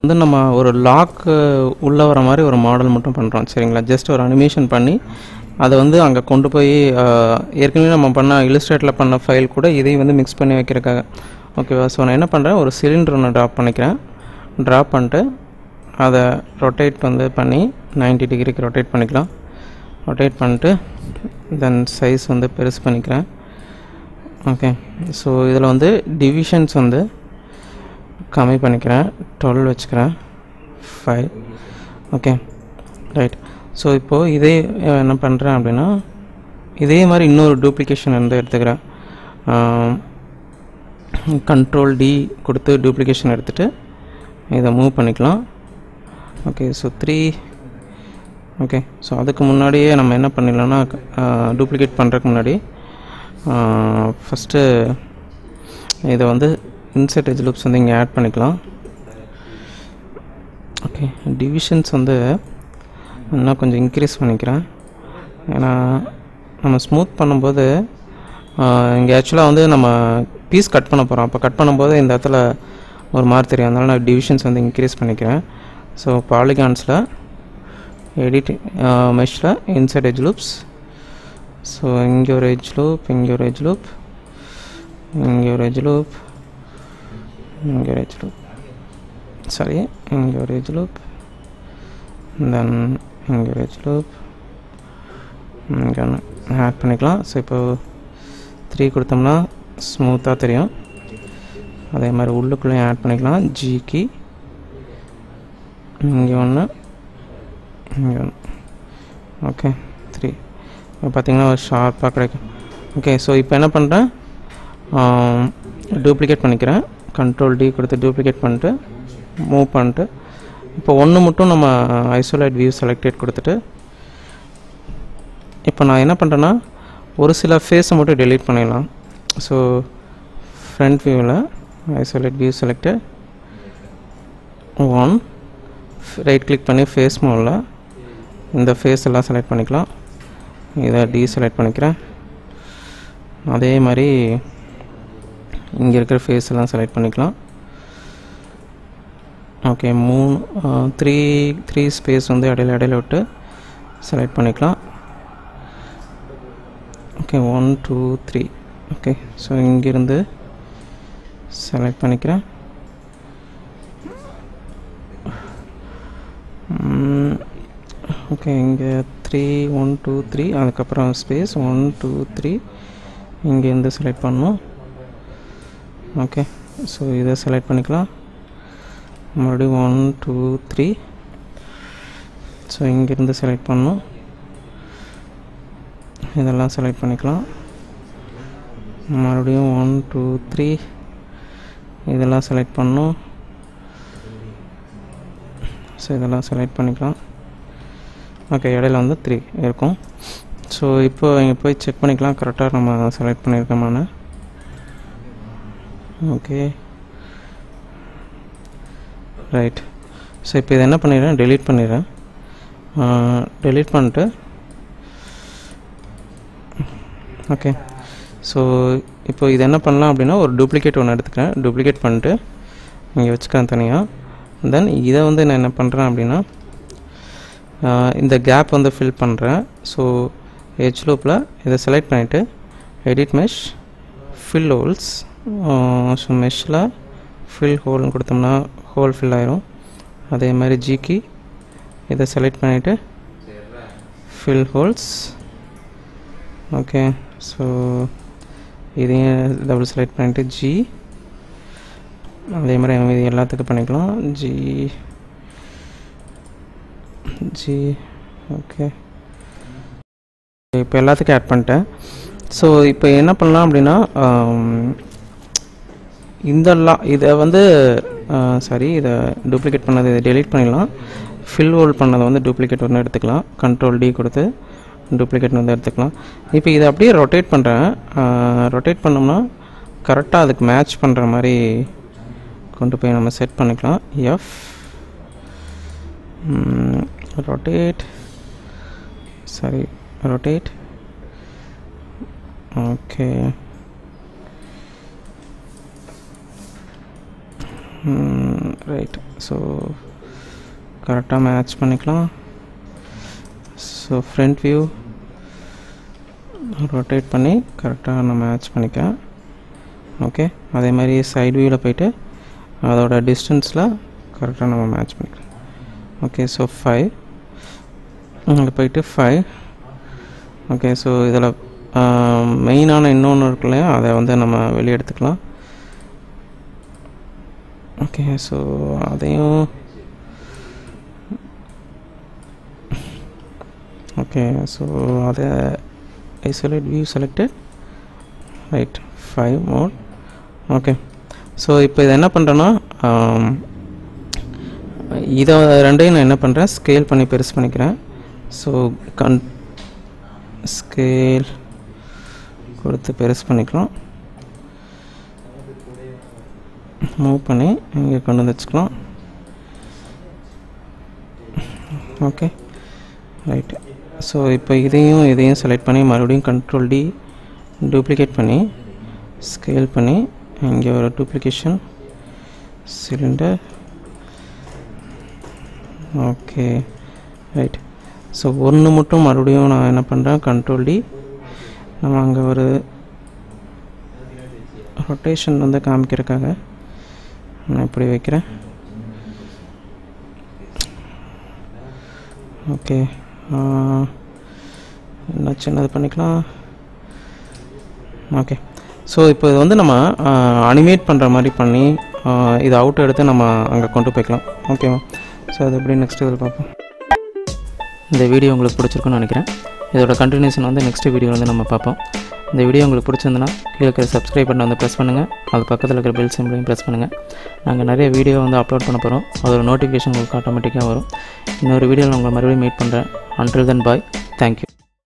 வந்து நம்ம ஒரு லாக் உள்ளே வர மாதிரி ஒரு மாடல் மட்டும் பண்ணுறோம் சரிங்களா ஜஸ்ட் ஒரு அனிமேஷன் பண்ணி அதை வந்து அங்கே கொண்டு போய் அஹ், ஏற்கனவே நம்ம பண்ண இல்லுஸ்ட்ரேட்டில் பண்ண ஃபைல் கூட இதையும் வந்து மிக்ஸ் பண்ணி வைக்கிறதுக்காக ஓகேவா ஸோ நான் என்ன பண்ணுறேன் ஒரு சிலிண்டர் ஒன்று ட்ராப் பண்ணிக்கிறேன் ட்ராப் பண்ணிட்டு அதை ரொட்டேட் வந்து பண்ணி 90 டிகிரிக்கு ரொட்டேட் பண்ணிக்கலாம் ரொட்டேட் பண்ணிட்டு தென் சைஸ் வந்து பெருசு பண்ணிக்கிறேன் ஓகே ஸோ இதில் வந்து டிவிஷன்ஸ் வந்து கம்மி பண்ணிக்கிறேன் டுவெல் வச்சுக்கிறேன் ஃபைவ் ஓகே ரைட் ஸோ இப்போது இதே அஹ், என்ன பண்ணுறேன் அப்படின்னா இதே மாதிரி இன்னொரு டூப்ளிகேஷன் வந்து எடுத்துக்கிறேன் கண்ட்ரோல் டி கொடுத்து டூப்ளிகேஷன் எடுத்துகிட்டு இதை மூவ் பண்ணிக்கலாம் okay so three okay so அதுக்கு முன்னாடியே நம்ம என்ன பண்ணிடலாம்னா டூப்ளிகேட் பண்ணுறதுக்கு முன்னாடி ஃபஸ்ட்டு இதை வந்து இன்செட் எஜ் லூப்ஸ் வந்து இங்கே ஆட் பண்ணிக்கலாம் ஓகே டிவிஷன்ஸ் வந்து இன்னும் கொஞ்சம் இன்க்ரீஸ் பண்ணிக்கிறேன் ஏன்னா நம்ம ஸ்மூத் பண்ணும்போது இங்கே ஆக்சுவலாக வந்து நம்ம பீஸ் கட் பண்ண போகிறோம் அப்போ கட் பண்ணும்போது இந்த இடத்துல ஒரு மாதிரி தெரியும் அதனால நான் டிவிஷன்ஸ் வந்து இன்க்ரீஸ் பண்ணிக்கிறேன் ஸோ பாலிகான்ஸில் எடிட் மெஷில் இன்சைட் எஜ் லூப்ஸ் ஸோ இங்கே ஒரு எஜ் லூப் இங்கே ஒரு எஜ் லூப் இங்கே ஒரு எஜ் லூப் இங்கே ஒரு எஜ் லூப் சாரி இங்கே ஒரு எஜ் லூப் தென் இங்கே ஒரு எஜ் லூப் இங்கே ஒன்று ஆட் பண்ணிக்கலாம் ஸோ இப்போ த்ரீ கொடுத்தோம்னா ஸ்மூத்தாக தெரியும் அதே மாதிரி உள்ளுக்குள்ளேயும் ஆட் பண்ணிக்கலாம் ஜிக்கு இங்கே ஒன்று இங்கே ஒன்று ஓகே த்ரீ இப்போ பார்த்தீங்கன்னா ஒரு ஷார்ப்பாக கிடைக்கும் ஓகே ஸோ இப்போ என்ன பண்ணுறேன் டூப்ளிகேட் பண்ணிக்கிறேன் கண்ட்ரோல் டி கொடுத்து டூப்ளிகேட் பண்ணிட்டு மூவ் பண்ணிட்டு இப்போ ஒன்று மட்டும் நம்ம ஐசோலேட் வியூ செலக்டட் கொடுத்துட்டு இப்போ நான் என்ன பண்ணுறேன்னா ஒரு சில ஃபேஸை மட்டும் டெலீட் பண்ணிடலாம் ஸோ ஃப்ரண்ட் வியூவில் isolate view selected one right click பண்ணி ஃபேஸ் மோடில் இந்த ஃபேஸ் எல்லாம் செலக்ட் பண்ணிக்கலாம் இதை டி செலக்ட் பண்ணிக்கிறேன் அதே மாதிரி இங்கே இருக்கிற ஃபேஸ் எல்லாம் செலக்ட் பண்ணிக்கலாம் ஓகே மூணு த்ரீ த்ரீ ஸ்பேஸ் வந்து இடையில இடையில விட்டு செலக்ட் பண்ணிக்கலாம் okay one two three okay so இங்கேருந்து செலக்ட் பண்ணிக்கிறேன் ஓகே இங்கே த்ரீ ஒன் டூ த்ரீ அதுக்கப்புறம் ஸ்பேஸ் ஒன் டூ த்ரீ இங்கேருந்து செலக்ட் பண்ணணும் ஓகே ஸோ இதை செலக்ட் பண்ணிக்கலாம் மறுபடியும் ஒன் டூ த்ரீ ஸோ இங்கேருந்து செலக்ட் பண்ணணும் இதெல்லாம் செலக்ட் பண்ணிக்கலாம் மறுபடியும் ஒன் டூ த்ரீ இதெல்லாம் செலக்ட் பண்ணணும் ஸோ இதெல்லாம் செலக்ட் பண்ணிக்கலாம் ஓகே இடையில வந்து த்ரீ இருக்கும் ஸோ இப்போ இங்கே போய் செக் பண்ணிக்கலாம் கரெக்டாக நம்ம செலக்ட் பண்ணியிருக்கோமான்னு ஓகே ரைட் ஸோ இப்போ இதை என்ன பண்ணிடுறேன் டெலீட் பண்ணிடுறேன் டெலீட் பண்ணிட்டு ஓகே ஸோ இப்போ இது என்ன பண்ணலாம் அப்படின்னா ஒரு டூப்ளிகேட் ஒன்று எடுத்துக்கிறேன் டூப்ளிகேட் பண்ணிட்டு இங்கே வச்சுக்கிறேன் தனியாக தென் இதை வந்து நான் என்ன பண்ணுறேன் அப்படின்னா ஆஹ் இந்த கேப் வந்து ஃபில் பண்ணுறேன் ஸோ ஹெச் லூப்பில் இதை செலக்ட் பண்ணிவிட்டு edit mesh fill holes so மெஷ்ஷில் ஃபில் ஹோல்னு கொடுத்தோம்னா ஹோல் ஃபில் ஆயிரும் அதே மாதிரி ஜிக்கி இதை செலக்ட் பண்ணிவிட்டு ஃபில் ஹோல்ஸ் ஓகே ஸோ இதையும் டபுள் செலக்ட் பண்ணிவிட்டு ஜி அதே மாதிரி இது எல்லாத்துக்கும் பண்ணிக்கலாம் ஜி ஜி ஓகே இப்போ எல்லாத்துக்கும் ஆட் பண்ணிட்டேன் ஸோ இப்போ என்ன பண்ணலாம் அப்படின்னா ஆம், இந்த லா இதை வந்து சாரி இதை டூப்ளிகேட் பண்ணதை இதை டெலீட் பண்ணிடலாம் ஃபில் ஹோல்ட் பண்ணதை வந்து டூப்ளிகேட் ஒன்று எடுத்துக்கலாம் கண்ட்ரோல் டி கொடுத்து டூப்ளிகேட் வந்து எடுத்துக்கலாம் இப்போ இதை அப்படியே ரொட்டேட் பண்ணுறேன் ரொட்டேட் பண்ணோம்னா கரெக்டாக அதுக்கு மேட்ச் பண்ணுற மாதிரி கொண்டு போய் நம்ம செட் பண்ணிக்கலாம் F rotate sorry rotate okay right so கரெக்டாக மேட்ச் பண்ணிக்கலாம் ஸோ ஃப்ரண்ட் வியூ ரொட்டேட் பண்ணி கரெக்டாக நான் மேட்ச் பண்ணிக்கிறேன் ஓகே அதே மாதிரி சைடு வியூவில் போயிட்டு அதோட டிஸ்டன்ஸில் கரெக்டாக நம்ம மேட்ச் பண்ணிக்கலாம் ஓகே ஸோ ஃபைவ் இங்கே போயிட்டு ஃபைவ் ஓகே ஸோ இதில் மெயினான இன்னொன்று இருக்கு இல்லையா அதை வந்து நம்ம வெளியே எடுத்துக்கலாம் ஓகே ஸோ அதையும் ஓகே ஸோ அதை isolate view selected right five more okay so இப்போ இதை என்ன பண்ணுறேன்னா இதை ரெண்டையும் நான் என்ன பண்ணுறேன் ஸ்கேல் பண்ணி பெருசு பண்ணிக்கிறேன் ஸோ கன் ஸ்கேல் கொடுத்து பெருசு பண்ணிக்கலாம் மூவ் பண்ணி இங்கே கொண்டு வந்து வச்சுக்கலாம் ஓகே ரைட்டு ஸோ இப்போ இதையும் இதையும் செலக்ட் பண்ணி மறுபடியும் கண்ட்ரோல் டி டூப்ளிகேட் பண்ணி ஸ்கேல் பண்ணி இங்கே ஒரு duplication cylinder okay right so ஒன்று மட்டும் மறுபடியும் நான் என்ன பண்ணுறேன் கண்ட்ரோல் டி நம்ம அங்கே ஒரு ரொட்டேஷன் வந்து காமிக்கிறதுக்காக நான் இப்படி வைக்கிறேன் ஓகே என்ன சின்னது பண்ணிக்கலாம் ஓகே ஸோ இப்போ இது வந்து நம்ம அனிமேட் பண்ணுற மாதிரி பண்ணி ஆஹ் இதை அவுட் எடுத்து நம்ம அங்கே கொண்டு போய்க்கலாம் ஓகேவா ஸோ அது எப்படி நெக்ஸ்ட் இதில் பார்ப்போம் இந்த வீடியோ உங்களுக்கு பிடிச்சிருக்குன்னு நினைக்கிறேன் இதோட கண்டினியூஷன் வந்து நெக்ஸ்ட் வீடியோ வந்து நம்ம பார்ப்போம் இந்த வீடியோ உங்களுக்கு பிடிச்சிருந்துன்னா கீழே இருக்கிற சப்ஸ்கிரைப் பட்டன் வந்து ப்ரெஸ் பண்ணுங்கள் அது பக்கத்தில் இருக்கிற பெல் சிம்பிளையும் ப்ரெஸ் பண்ணுங்கள் நாங்கள் நிறைய வீடியோ வந்து அப்லோட் பண்ண போகிறோம் அதோட நோட்டிஃபிகேஷன் உங்களுக்கு ஆட்டோமேட்டிக்காக வரும் இன்னொரு வீடியோவில் உங்களை மறுபடியும் மீட் பண்ணுறேன் அன்டில் தென் பாய் தேங்க்யூ